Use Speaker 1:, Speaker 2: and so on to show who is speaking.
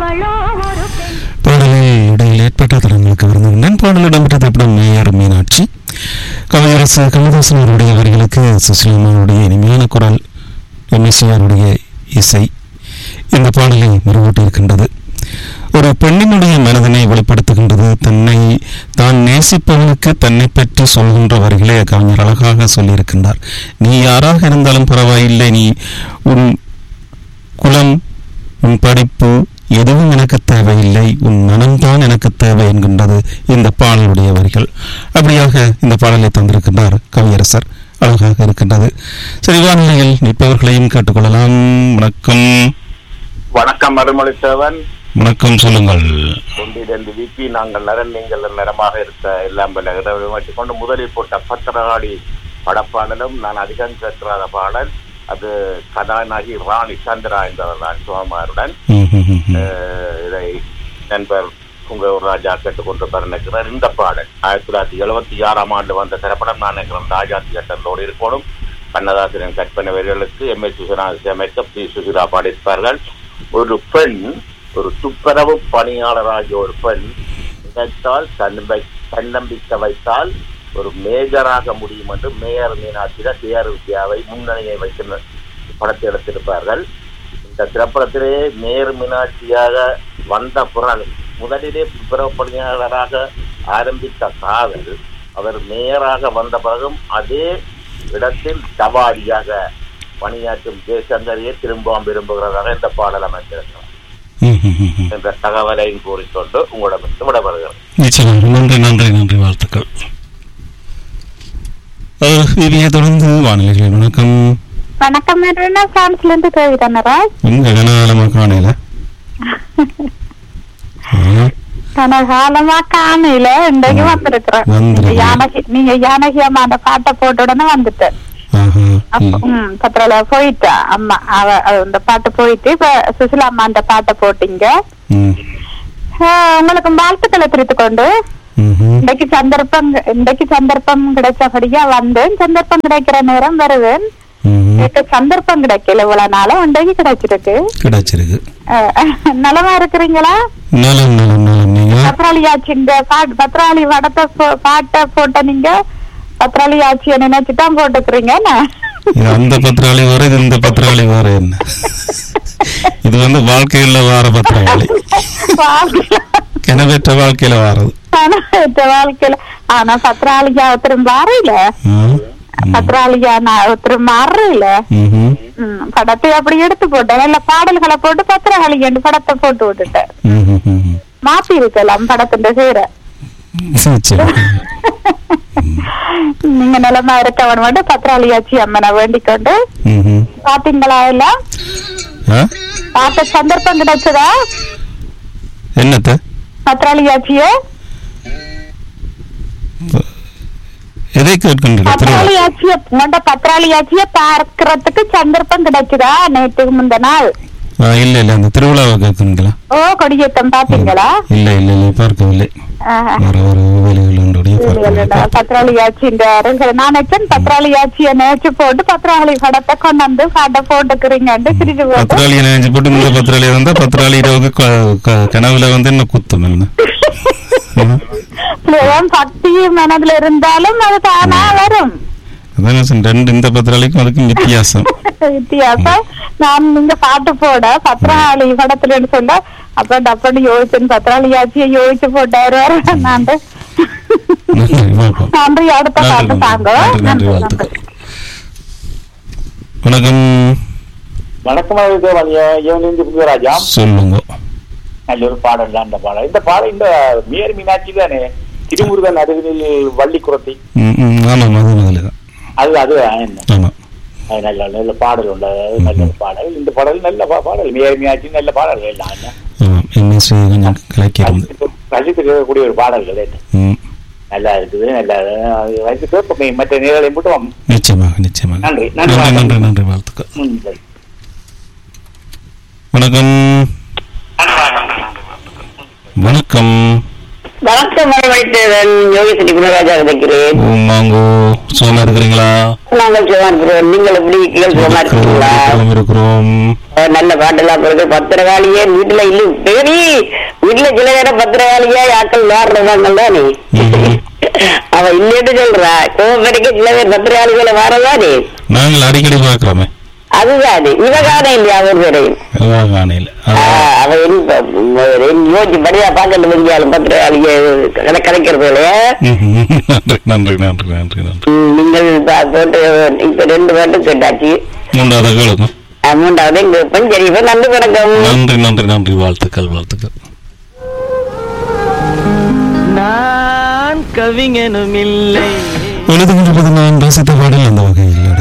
Speaker 1: அவளோ ஒரு பெண்
Speaker 2: பாடலில் இடையில் ஏற்பட்ட தடங்களுக்கு வருகின்றேன் பாடல் இடம்பெற்றது எப்படி மேயர் மீனாட்சி கவியரசு கண்ணதாசன் அவருடைய வரிகளுக்கு சுசிலம்மாவுடைய இனிமையான குரல் எம்எஸ்ஆருடைய இசை இந்த பாடலை மெருகூட்டியிருக்கின்றது ஒரு பெண்ணினுடைய மனதினை வெளிப்படுத்துகின்றது தன்னை தான் நேசிப்பவனுக்கு தன்னை பற்றி சொல்கின்ற வரிகளை கவிஞர் அழகாக சொல்லியிருக்கின்றார் நீ யாராக இருந்தாலும் பரவாயில்லை நீ உன் குலம் உன் படிப்பு எதுவும் எனக்கு தேவையில்லை உன் மனம்தான் எனக்கு தேவை என்கின்றது இந்த பாடலுடைய வரிகள் அப்படியாக இந்த பாடலை தந்திருக்கின்றார் கவியரசர் அழகாக இருக்கின்றது சரி வானிலையில் நிற்பவர்களையும் கேட்டுக்கொள்ளலாம் வணக்கம்
Speaker 3: வணக்கம் மறுமொழி சேவன்
Speaker 2: வணக்கம் சொல்லுங்கள்
Speaker 3: ஒன்றிலிருந்து விபி நாங்கள் நரன் நீங்கள் நலமாக இருக்க எல்லாம் பல இடவெளிமாற்றிக் கொண்டு முதலில் போட்ட பத்திரகாளி படப்பாடலும் நான் அதிகம் கேட்கிறாத பாடல் அது கதாநாயகி ராணி சந்திரா என்பவர் தான் சுகுமாருடன்
Speaker 2: ம், ம், ம், ம்.
Speaker 3: அஹ், இதை நண்பர் உங்க ராஜா கேட்டுக்கொண்டு நினைக்கிறார் இந்த பாடல் ஆயிரத்தி தொள்ளாயிரத்தி எழுபத்தி ஆறாம் ஆண்டு வந்த திரைப்படம் நான் நினைக்கிறேன் ராஜா தியேட்டரோடு இருக்கணும் கண்ணதாசனின் கற்பனை வரிகளுக்கு எம் எஸ் சுசிரா இசையமைக்க பி சுசிரா பாடியிருப்பார்கள் ஒரு பெண் ஒரு துப்புரவு பணியாளராகிய ஒரு பெண் நினைத்தால் தன்னம்பி தன்னம்பிக்கை வைத்தால் ஒரு மேஜராக முடியும் என்று மேயர் மீனாட்சியில கேஆர் வித்யாவை முன்னணியை வைத்து படத்தை எடுத்திருப்பார்கள் இந்த திரைப்படத்திலே மேயர் மீனாட்சியாக வந்த பிறகு முதலிலே துப்புரவு பணியாளராக ஆரம்பித்த காதல் அவர் மேயராக வந்த பிறகும் அதே இடத்தில் சவாரியாக பணியாற்றும் ஜெயசங்கரையே திரும்பவும் விரும்புகிறதாக இந்த பாடல் அமைந்திருக்கிறார்
Speaker 2: ம், ம், ம், ம்.
Speaker 3: என்ற தகவலையும் கூறிக்கொண்டு உங்களிடமிருந்து விடப்படுகிறது
Speaker 2: நிச்சயமாக நன்றி நன்றி நன்றி வாழ்த்துக்கள் அஹ், இதையே தொடர்ந்து வானிலைகளில் வணக்கம்
Speaker 4: வணக்கம் என்ன பிரான்ஸ்ல இருந்து கேள்வி தானரா
Speaker 2: எங்க கனகாலமா காணையில
Speaker 4: கனகாலமா காணையில இன்றைக்கு வந்திருக்கிறேன்
Speaker 2: வந்திருக்கிறேன்.
Speaker 4: யானகி நீங்க யானகி அம்மா அந்த பாட்டை போட்ட உடனே வந்துட்டேன் அப்ப ம் பத்திரால போயிட்டா அம்மா அவ அவ அந்த பாட்டு போயிட்டு இப்ப சுசிலா அம்மா அந்த பாட்டை போட்டீங்க ஆஹ், உங்களுக்கு வாழ்த்துக்களை தெரிவித்துக் கொண்டு இன்றைக்கு சந்தர்ப்பம் இன்றைக்கு சந்தர்ப்பம் கிடைச்சபடியா வந்தேன் சந்தர்ப்பம் கிடைக்கிற நேரம் வருவேன் எனக்கு சந்தர்ப்பம் கிடைக்கல இவ்வளவு நாளும் இன்றைக்கு கிடைச்சிருக்கு
Speaker 2: கிடைச்சிருக்கு
Speaker 4: ஆஹ், நலமா இருக்கிறீங்களா
Speaker 2: நலம் நலம் நலம் நீங்க
Speaker 4: பத்ராளி ஆச்சி இந்த பாட்- பத்ராளி வடத்தை போ- பாட்டை போட்ட நீங்க பத்ராளி ஆச்சிய நினைச்சுதான் போட்டுக்கிறீங்க என்ன?
Speaker 2: இது அந்த பத்திராளி வேற இது இந்த பத்திராளி வேற என்ன இது வந்து வாழ்க்கையில வார பத்திராளி
Speaker 4: வாழ்க்கையில
Speaker 2: கிணவெற்ற வாழ்க்கையில வாரது
Speaker 4: ஆனா, இந்த வாழ்க்கையில ஆனா பத்ராளியா ஒருத்தரும் மாறையில
Speaker 2: ம்.
Speaker 4: பத்ராளியா நான் ஒருத்தரும் மாறையில
Speaker 2: ம்ஹும்.
Speaker 4: ம், படத்தை அப்படி எடுத்து போட்டேன் இல்ல பாடல்களை போட்டு பத்திரகாளி என்று படத்தை போட்டு விட்டுட்டேன்
Speaker 2: ம்ஹும், ம்ஹும்.
Speaker 4: மாத்தி இருக்கலாம் படத்தின் பேரை
Speaker 2: சரி
Speaker 4: நீங்க நிலமா இருக்கவன் மட்டும் பத்திராளியாச்சி அம்மனை வேண்டிக் கொண்டு
Speaker 2: ம்ஹும்.
Speaker 4: பாத்தீங்களா எல்லாம்
Speaker 2: ஆ?
Speaker 4: பார்த்த சந்தர்ப்பம் கிடைச்சதா
Speaker 2: என்னத்த
Speaker 4: பத்திராளியாச்சிய
Speaker 2: எதை கேட்கின்ற
Speaker 4: பத்திராளியாச்சிய உண்ட பத்திராளியாச்சிய பார்க்கறதுக்கு சந்தர்ப்பம் கிடைச்சதா நேற்றுக்கு முந்த நாள்
Speaker 2: இல்ல இல்ல அந்த திருவிழாவை கேட்குறீங்களா
Speaker 4: ஓ கொடியேற்றம் பாத்தீங்களா
Speaker 2: இல்ல இல்ல இல்ல பார்க்கவில்லை
Speaker 4: ஆஹ்.
Speaker 2: வேற ஒரு வேலைகள் உண்டுடைய பார்க்கவில்லை
Speaker 4: பத்திராளியாச்சி இந்த நான் நினைச்சேன் பத்திராளியாச்சிய நேச்சு போட்டு பத்திராளி படத்தை கொண்டு வந்து பாட்டை போட்டுக்கிறீங்கன்னு சிரிச்சு போட்டு
Speaker 2: பத்திராளியை நினைச்சு போட்டு இந்த பத்திராளி வந்தா பத்திராளி இரவுக்கு க- க- கனவுல வந்து என்ன குத்தும் என்ன
Speaker 4: சிலதான் பக்தி மனதுல இருந்தாலும் அது தானா வரும்
Speaker 2: அதான் சொன்னேன், ரெண்டு இந்த பத்திராளிக்கும் அதுக்கும் வித்தியாசம்
Speaker 4: வித்தியாசம் நான் நீங்க பாட்டு போட பத்திராளி படத்துலன்னு சொல்ல அப்ப டப்பன்னு யோசிச்சேன் பத்திராளியாச்சிய யோசிச்சு போட்டாரு நான்
Speaker 2: நன்றி வணக்கம்
Speaker 4: நன்றி அடுத்த பாட்டு
Speaker 2: நன்றி,
Speaker 4: தாங்க
Speaker 2: நன்றி நன்றி
Speaker 4: நன்றி
Speaker 2: வாழ்த்துக்கள் வணக்கம்
Speaker 5: வணக்கம் யோனிந்து ராஜா
Speaker 2: சொல்லுங்க
Speaker 5: நல்ல ஒரு பாடல் தான் இந்த பாடல் இந்த பாடல் இந்த மேர் மீனாட்சி தானே திருமுருகன் அருகில் வள்ளி குரத்தி
Speaker 2: ம், ம், ஆமாம் அது முதல்ல
Speaker 5: அது அது என்ன
Speaker 2: ஆமாம்
Speaker 5: அது நல்ல நல்ல பாடல் உள்ள நல்ல ஒரு பாடல் இந்த பாடல் நல்ல பா- பாடல் மேர் மீனாட்சி நல்ல பாடல் எல்லாம் என்ன
Speaker 2: ஆமாம் எம்எஸ்வி கொஞ்சம் கலக்கி இருந்து
Speaker 5: ரசித்து- ரசித்து கேட்கக்கூடிய ஒரு பாடல் அது
Speaker 2: ம்
Speaker 5: நல்லா இருக்குது நல்லா அது ரசித்து கேட்போமே மற்ற நேரங்களையும் மட்டும்
Speaker 2: நிச்சயமாக நிச்சயமாக
Speaker 5: நன்றி, நன்றி,
Speaker 2: நன்றி
Speaker 5: வணக்கம்.
Speaker 2: நன்றி நன்றி வாழ்த்துக்கள்
Speaker 5: ம், சரி.
Speaker 2: வணக்கம் வணக்கம்
Speaker 6: வணக்கம் வரவழைத்தவன் யோகேஸ்வரி குணராஜா கிடைக்கிறேன்
Speaker 2: மாங்கோ சுகமா இருக்கிறீங்களா
Speaker 6: நாங்கள் சுகமா இருக்கிறோம் நீங்கள் எப்படி இருக்கீங்க சுகமா இருக்கீங்களா
Speaker 2: இருக்கிறோம், இருக்கிறோம்
Speaker 6: அஹ் நல்ல பாட்டெல்லாம் பிறகு பத்திரகாளியே வீட்டுல இல்ல பெரிய வீட்டுல சில நேரம் பத்திரகாளியா யாக்கள் வாடுறதாங்க தானே
Speaker 2: ம்ஹும்.
Speaker 6: அவ இல்லைன்னு சொல்றா கோபரிக்க சில பேர் பத்திரகாளிகளை வாரதானே
Speaker 2: நாங்கள் அடிக்கடி பார்க்கிறோமே
Speaker 6: அதுதானே இவ காண இல்லையா அவர் பேரையும்
Speaker 2: அதான் காணையில்
Speaker 6: ஆஹ், அவ என்ன யோசிச்சு படியா பாக்கட்டு முடிஞ்சாலும் பத்திரகாளிய கடை கிடைக்கிறது இல்லையா
Speaker 2: நன்றி நன்றி நன்றி நன்றி நன்றி
Speaker 6: ம், நீங்கள் பா- போட்டு இப்ப ரெண்டு பாட்டு கேட்டாச்சு
Speaker 2: மூன்றாவது கேளுங்க
Speaker 6: அஹ், மூன்றாவது இங்க இருப்பேன் சரி இப்ப நன்றி வணக்கம்
Speaker 2: நன்றி நன்றி நன்றி வாழ்த்துக்கள் வாழ்த்துக்கள்
Speaker 1: நான் கவிஞனும் இல்லை
Speaker 2: எழுதுகின்றது நான் ரசித்த பாடல் அந்த வகையில்